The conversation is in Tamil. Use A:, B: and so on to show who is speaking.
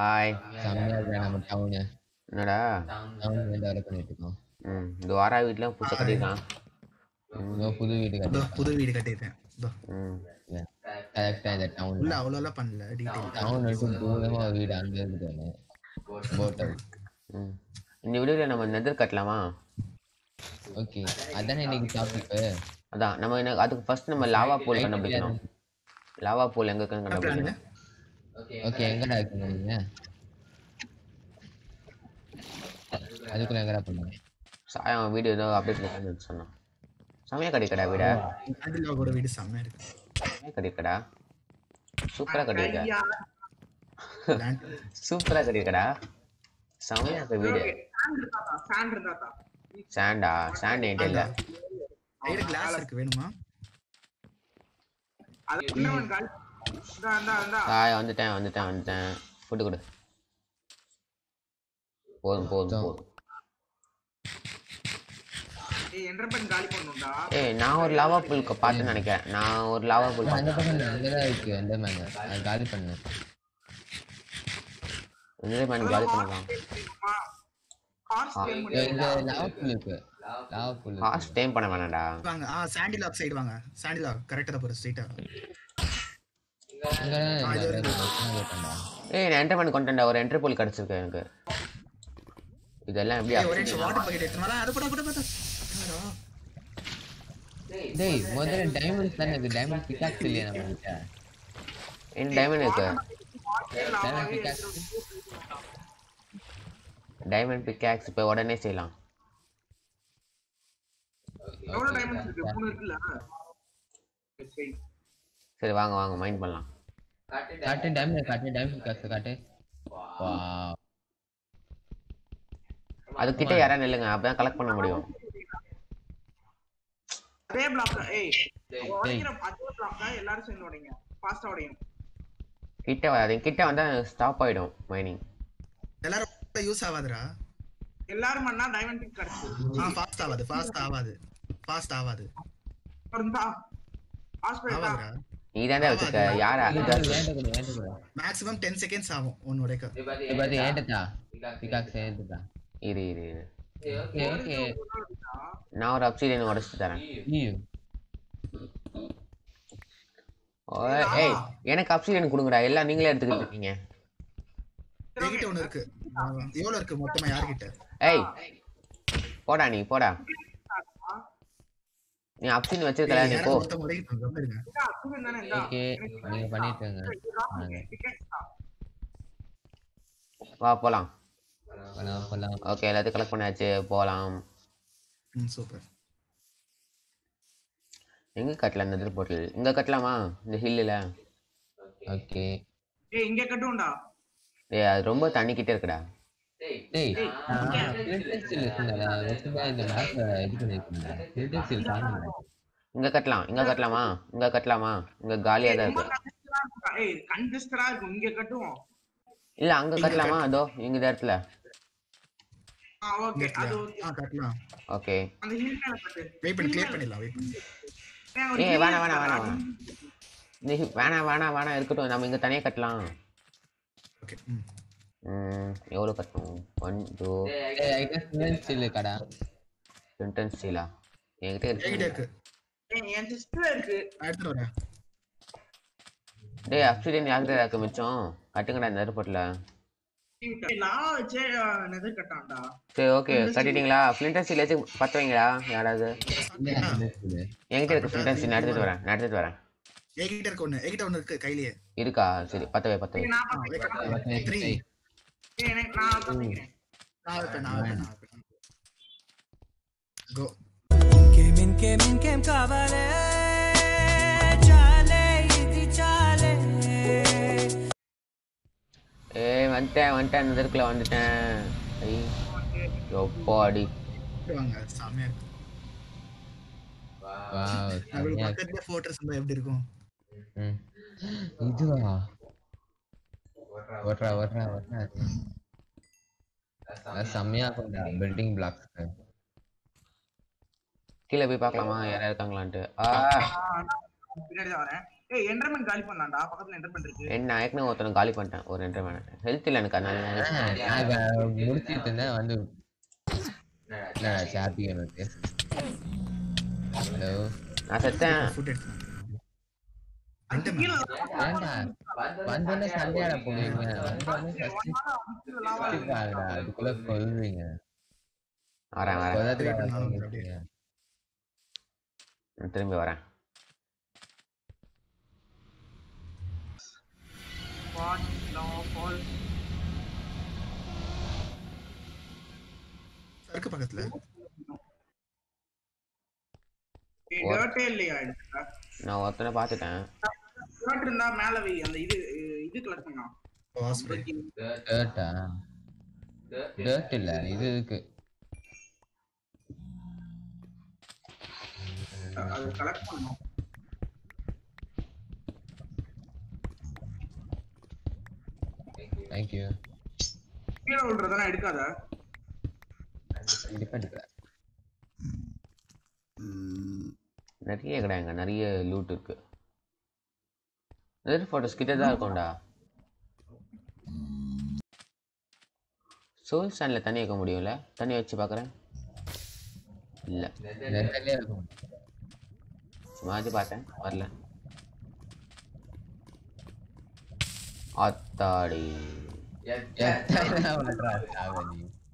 A: ஹாய்
B: செம்மையா இருக்கா நம்ம டவுனு
A: என்னடா
B: டவுன் டெவலப் பண்ணிட்டு இருக்கோம்
A: ம் இந்த வாரா வீட்டில் புதுசாக கட்டியிருக்கான்
B: இதோ புது வீடு
C: இதோ
B: கட்டி
C: புது வீடு கட்டியிருக்கேன் இதோ
A: ம்
B: கரெக்டா இந்த டவுன்
C: உள்ள அவ்வளோலாம் பண்ணல டீட்டெயில்
B: டவுன் விட்டு தூரமா ஒரு வீடு அங்க இருக்குது ஒண்ணு போட் ஹவுஸ்
A: ம் இந்த வீடியோவில் நம்ம நெதர் கட்டலாமா
B: ஓகே அதானே இன்னைக்கு டாபிக்
A: அதான் நம்ம என்ன அதுக்கு ஃபர்ஸ்ட் நம்ம லாவா பூல் கண்டுபிடிக்கணும் லாவா பூல் எங்க இருக்குன்னு கண்டுபிடிக்கணும்
B: ஓகே எங்கடா இருக்கீங்க நீங்க அதுக்குள்ள எங்கடா பண்ணுங்க
A: சாயம் வீடியோ ஏதோ அப்டேட் பண்ணி சொன்னான் செமையா கட்டிக்கடா வீட
C: அதில் கூட வீடு செம்மையா இருக்கு
A: செமையா கட்டிருக்கடா சூப்பரா கட்டிருக்க
C: Land-
A: சூப்பரா கட்டிருக்கடா செமையா இருக்கு வீடு
D: சாண்ட் இருந்தா தான்
A: சாண்டா சாண்ட் என்கிட்ட இல்ல
C: சைடு கிளாஸ் இருக்கு வேணுமா
D: அது இன்னவன் கால் இந்தா இந்தா இந்தா
A: சாய் வந்துட்டேன் வந்துட்டேன் வந்துட்டேன் ஃபுட்டு கொடு போதும் போதும் போதும்
D: ஏய் என்டர்பன் காலி பண்ணுடா
A: ஏய் நான் ஒரு லாவா பூல் பார்த்தேன்னு நினைக்கிறேன் நான் ஒரு லாவா பூல்
B: அந்த
A: பார்த்தேன்
B: பக்கம் அங்கதான் இருக்கு அந்த மேங்க அது காலி பண்ணு
A: என்ஜாய் பண்ணி காலி பண்ணலாம்
D: கார்ஸ்
A: ஆ.
D: கேம்
B: இதோ இங்க லாவா புல் இருக்கு லாவா புல்
A: காஸ்ட் டைம் பண்ண வேணாம்டா
C: வாங்க ஆ சாண்டி லாக் சைடு வாங்க சாண்டி லாக் கரெக்டாக தான் போகிற ஸ்ட்ரீட்டாக
B: இங்க
A: ஏய் நான் என்டர் பண்ணி கொண்டேன்டா ஒரு என்ட்ரி பூல் கிடச்சிருக்கு எனக்கு இதெல்லாம் எப்படி
C: ஒரே நிமிஷம் வாட்டர் பக்கெட் எடுத்துன்னு வரேன் அதை போட போட போட
B: டேய் முதல்ல டைமண்ட்ஸ் தானே இருக்கு டைமண்ட் பிகாக்ஸ் இல்லையா நம்ம கிட்ட
A: என்ன டைமண்ட் இருக்கு
B: டைமண்ட் பிகாக்ஸ்
A: டைமண்ட் பிக்காக்ஸ் இப்போ உடனே செய்யலாம்
D: எவ்வளவு டைமண்ட்ஸ் இருக்கு மூணு இருக்குல்ல சரி
A: சரி வாங்க வாங்க மைண்ட் பண்ணலாம்
B: காட்டு டைமண்ட் காட்டு டைமண்ட் பிகாக்ஸ் காட்டு வாவ்
A: அது கிட்ட யாரா நில்லுங்க அப்பதான் கலெக்ட் பண்ண முடியும்
D: அதே பிளாக் ஏய் உடைக்கிற அதே பிளாக் எல்லாரும் சேர்ந்து உடைங்க ஃபாஸ்டா உடையும்
A: கிட்ட வராதீங்க கிட்ட வந்தா ஸ்டாப் ஆயிடும் மைனிங்
C: எல்லாரும் யூஸ் ஆகாதுடா
D: எல்லாரும் பண்ணா டைமண்ட் பிக் கிடைச்சு
C: ஆ ஃபாஸ்ட் ஆகாது ஃபாஸ்ட் ஆகாது ஃபாஸ்ட் ஆகாது
D: இருந்தா ஹாஸ்பிட்டல்
C: ஆகாதுடா
A: நீ தானே வச்சுக்க யாரா
B: வேண்ட கூட வேண்ட கூட
C: மேக்ஸிமம் டென் செகண்ட்ஸ் ஆகும் ஒன்று உடைக்க
B: இது பாத்து ஏண்டதா பிகாக்ஸ் ஏண்டதா
A: இரு இரு இரு
B: ஓகே ஓகே
A: நான் ஒரு அப்சீரியன் உடச்சிட்டு தரேன்
B: ஐயோ
A: ஓ, ஏய் எனக்கு அப்சீரியன் கொடுங்கடா எல்லாம் நீங்களே எடுத்துக்கிட்டு இருக்கீங்க
C: என்கிட்ட ஒன்று இருக்கு எவ்வளோ இருக்கு மொத்தமா யார்கிட்ட
A: ஏய் போடா நீ போடா நீ அப்சீன் வச்சிருக்கல நீ போ
C: மொத்தம் உடைக்கிட்டு கம்மி இருங்க
D: தானே இருந்தா
B: ஓகே நீங்க பண்ணிட்டு இருங்க
A: வா போலாம்
B: போலாம் போலாம்
A: ஓகே எல்லாத்தையும் கலெக்ட் பண்ணியாச்சு போலாம்
C: ம் சூப்பர்
A: எங்க கட்டலாம் இந்த போர்ட்டல் இங்க கட்டலாமா இந்த ஹில்லுல
B: ஓகே
D: ஏய் இங்க கட்டுவோம்டா
A: ஏய் அது ரொம்ப தண்ணிக்கிட்டே இருக்குடா
B: டேய் நான் ஃபில்டர் ஸ்டில் இருக்குடா வச்சுமா இந்த மேப்ல இது பண்ணிருக்கேன் ஃபில்டர் ஸ்டில் காணுங்க
A: இங்க கட்டலாம் இங்க கட்டலாமா இங்க கட்டலாமா இங்க காலியா தான் இருக்கு
D: congested-ஆ இருக்கும்டா. ஏய் கன்ஜஸ்டடா இருக்கும் இங்க கட்டுவோம்
A: இல்ல அங்க கட்டலாமா அதோ இங்க இந்த இடத்துல
D: ஆ ஓகே அது okay.
C: ஆ கட்டலாம்
A: ஓகே
D: அந்த ஹில் மேல கட்டு
C: வெயிட் பண்ணி கிளியர் பண்ணிடலாம் வெயிட் பண்ணி
D: ஏய், ஒரு
A: ஏய்
D: hill
A: வேணாம் வேணாம்
D: இருக்கா?
A: வேணாம் வேணாம் இந்த hi- வேணாம் வேணாம் வேணாம் இருக்கட்டும் நம்ம இங்க தனியா கட்டலாம்
C: ஓகே ம்
A: ம் எவ்வளவு கட்டணும் ஒன் டூ
B: டேய் ஐ கெஸ் ஃபில்டர் ஸ்டில் கடா
A: சென்டென்ஸ் ஸ்டீலா என்கிட்ட
C: என்கிட்ட
A: இருக்கு
C: இருக்கு
D: ஏய், என் சிஸ்டர் இருக்கு
C: நான் எடுத்துட்டு வரேன்
A: டேய் அப்சிடியன் யார்கிட்ட இருக்கு மிச்சம் கட்டுங்கடா இந்த ஏர்போர்ட்ல
D: ஏய், நான் வச்சே நெதர் கட்டான்டா
A: சரி ஓகே கட்டிட்டீங்களா ஃபிளின்டர் ஸ்டீல் வச்சு பத்த வைங்களா யாராவது என்கிட்ட இருக்கு ஃபிளின்டர் ஸ்டீல் நான் எடுத்துட்டு வரேன் நான் எடுத்துட்டு வரேன்
C: என்கிட்ட இருக்கு ஒன்று என்கிட்ட ஒன்று இருக்கு கையிலேயே
A: இருக்கா சரி பத்த வை பத்த வை
D: ஏய், நான் பாத்துக்கிறேன்.
C: த்ரீ
D: ஏய், எனக்கு நான் பாத்துக்கிறேன்
C: நான் வைப்பேன் நான் வைப்பேன் நான் வைப்பேன் கோ
E: ఇంకేం ఇంకేం ఇంకేం కావాలే చాలే ఇది చాలే
A: ஏய் வந்துட்டேன் வந்துட்டேன் இந்த இதுக்குள்ள வந்துட்டேன் ஐ எப்பாடி
C: வாங்க செம்மையா இருக்கு
B: வாவ்
C: நம்மளுக்கு பக்கத்துல ஃபோட்டோஸ் இருந்தா எப்படி இருக்கும்
B: ம் இதுவா ஓட்றா ஓட்றா ஓட்றா அது செம்மையா இருக்கும்டா பில்டிங் பிளாக்ஸ்
A: கீழே போய் பார்க்கலாமா யாரா இருக்காங்களான்ட்டு ஆ
D: பின்னாடி தான் வரேன் ஏய் என்டர்மென்ட் காலி பண்ணலாம்டா பக்கத்துல என்டர்மென்ட் இருக்கு
A: என்ன ஏற்கனவே ஒருத்தனை காலி பண்ணிட்டேன் ஒரு ரெண்டு வேணாம் ஹெல்த் இல்லை எனக்கு அதனால
B: நான் இப்ப முடிச்சிட்டு இருந்தேன் வந்து என்னடா ஹாப்பி எனக்கு ஹலோ
A: நான் செத்தேன்
C: ஃபுட் எடுத்து அந்த
D: கீழ
B: ஏன்டா வந்தோடனே சண்டையாட போவீங்க வந்தோடனே ஃபர்ஸ்ட் பாருடா அதுக்குள்ள கொல்வீங்க
A: வரேன் வரேன்
B: கொதத்துல
C: Wait பண்ணாலும்
B: கொல்வீங்க.
A: நான் திரும்பி வரேன்
D: வாட் லா ஃபால்
C: சருக்கு பக்கத்துல
D: ஏய் டர்ட்டே இல்லையா இதுல
A: நான் ஒருத்தனை பார்த்துட்டேன்
D: டர்ட் இருந்தா மேல வை அந்த இது இது கலெக்ட் பண்ணா
C: ஹாஸ்பிட்டல்
B: டேர்ட்டா டேர்ட் இல்ல இது இருக்கு
D: அது கலெக்ட் பண்ணணும்
B: தேங்க்யூ
D: கீழே விழுறதெல்லாம் எடுக்காத
B: கண்டிப்பா எடுக்கிறேன்
A: நிறைய கிடையாங்க நிறைய லூட் இருக்கு நிறைய ஃபோட்டோஸ் கிட்ட தான் இருக்கும்டா சோல் ஸ்டாண்டில் தண்ணி வைக்க முடியும்ல தண்ணி வச்சு பார்க்குறேன் இல்லை
B: ரெண்டலே இருக்கும்
A: சும்மாச்சு பார்த்தேன் வரல ஆத்தாடி
B: எத்தனை விளையாடுறா சாவ நீ